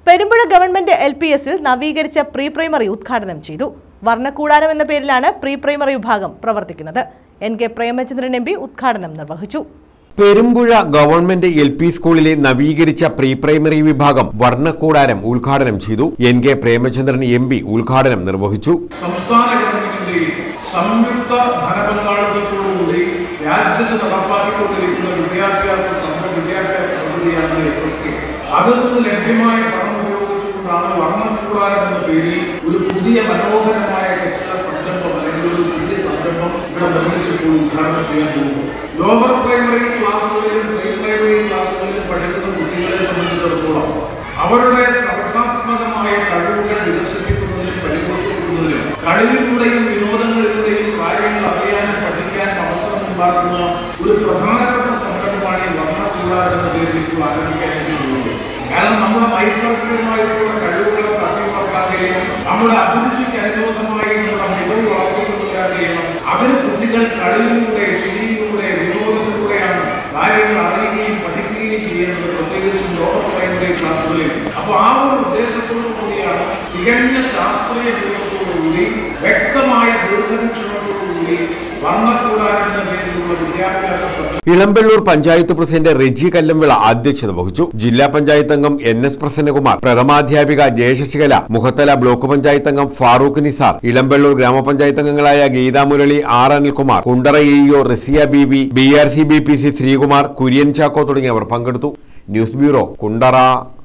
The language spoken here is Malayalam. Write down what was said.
പെരുമ്പുഴ ഗവൺമെന്റ് എൽ പി എസിൽ നവീകരിച്ച പ്രീ പ്രൈമറി ഉദ്ഘാടനം ചെയ്തു വർണ്ണക്കൂടാരം എന്ന പേരിലാണ് പ്രീ പ്രൈമറി വിഭാഗം പ്രവർത്തിക്കുന്നത് N K Premachandran M P ഉദ്ഘാടനം നിർവഹിച്ചു പെരുമ്പുഴ ഗവൺമെന്റ് എൽ പി സ്കൂളിലെ നവീകരിച്ച പ്രീ പ്രൈമറി വിഭാഗം വർണ്ണക്കൂടാരം ഉദ്ഘാടനം ചെയ്തു N K Premachandran M P ഉദ്ഘാടനം നിർവഹിച്ചു സംസ്ഥാന ഗവൺമെന്റിന്റെ സംയുക്ത ധനപങ്കാളിത്തത്തോടുകൂടി രാജ്യത്ത് നടപ്പാക്കിക്കൊണ്ടിരിക്കുന്ന വിദ്യാഭ്യാസ സമ വിദ്യാഭ്യാസ പദ്ധതിയാണ് എസ് എസ് കെ അതിൽ നിന്ന് ലഭ്യമായ പണം ഉപയോഗിച്ചുകൊണ്ടാണ് വർണ്ണക്കൂടാരം എന്ന പേരിൽ ഒരു പുതിയ മനോഹരമായ കെട്ടിട സംരംഭം അല്ലെങ്കിൽ ഒരു പുതിയ സംരംഭം ഇവിടെ നിർമ്മിച്ചപ്പോൾ ഉദ്ഘാടനം ചെയ്യാൻ പോകുന്നു ലോവർ പ്രൈമറി ക്ലാസ്സുകളിലും പ്രീ പ്രൈമറി ക്ലാസ്സുകളിലും പഠിക്കുന്ന കുട്ടികളെ സംബന്ധിച്ചിടത്തോളം അവരുടെ സർഗാത്മകമായ കഴിവുകൾ വികസിപ്പിക്കുന്നതിനും പരിപോഷിപ്പിക്കുന്നതിനും കളിയിലൂടെയും വിനോദങ്ങളിലൂടെയും കാര്യങ്ങൾ അറിയാനും പഠിക്കാനും അവസരം ഉണ്ടാക്കുന്ന ഒരു പ്രധാനപ്പെട്ട സംരംഭമാണ് ഈ വർണ്ണക്കൂടാരം എന്ന പേരിൽ ഇപ്പോൾ ആരംഭിക്കാൻ വേണ്ടിയിട്ടുള്ളത് കാരണം നമ്മുടെ നൈസർഗികമായിട്ടുള്ള കഴിവുകളെ തട്ടിപ്പറക്കാൻ കഴിയണം നമ്മുടെ അഭിരുചിക്ക് അനുരോധമായി നമ്മുടെ മികവ് വളർത്തിക്കൊണ്ടുവരാൻ കഴിയണം അതിന് കുട്ടികൾ കളിയിലൂടെ ചിരിയിലൂടെ വിനോദത്തിലൂടെയാണ് കാര്യങ്ങൾ അറിയുകയും പഠിക്കുകയും ചെയ്യുന്നത് പ്രത്യേകിച്ചും ലോവർ പ്രൈമറി ക്ലാസ്സുകളിൽ അപ്പൊ ആ ഒരു ഉദ്ദേശത്തോടു കൂടിയാണ് തികഞ്ഞ ശാസ്ത്രീയ ബോധത്തോടുകൂടി വ്യക്തമായ ദീർഘവീക്ഷണത്തോടുകൂടി വർണ്ണക്കൂടാരം എന്ന പേരിലുള്ള വിദ്യാഭ്യാസ സത്യം ഇളമ്പള്ളൂർ പഞ്ചായത്ത് പ്രസിഡന്റ് റെജി കല്ലംവിള അധ്യക്ഷത വഹിച്ചു ജില്ലാ പഞ്ചായത്ത് അംഗം എൻ എസ് പ്രസന്നകുമാർ പ്രഥമാധ്യാപിക ജയശശികല മുഖത്തല ബ്ലോക്ക് പഞ്ചായത്ത് അംഗം ഫാറൂഖ് നിസാർ ഇളമ്പള്ളൂർ ഗ്രാമപഞ്ചായത്ത് അംഗങ്ങളായ Geetha Murali R Anilkumar Kundara EO Rasiya B B B R C B P C Sreekumar Kurian Chacko തുടങ്ങിയവർ പങ്കെടുത്തു ന്യൂസ് ബ്യൂറോ കുണ്ടറ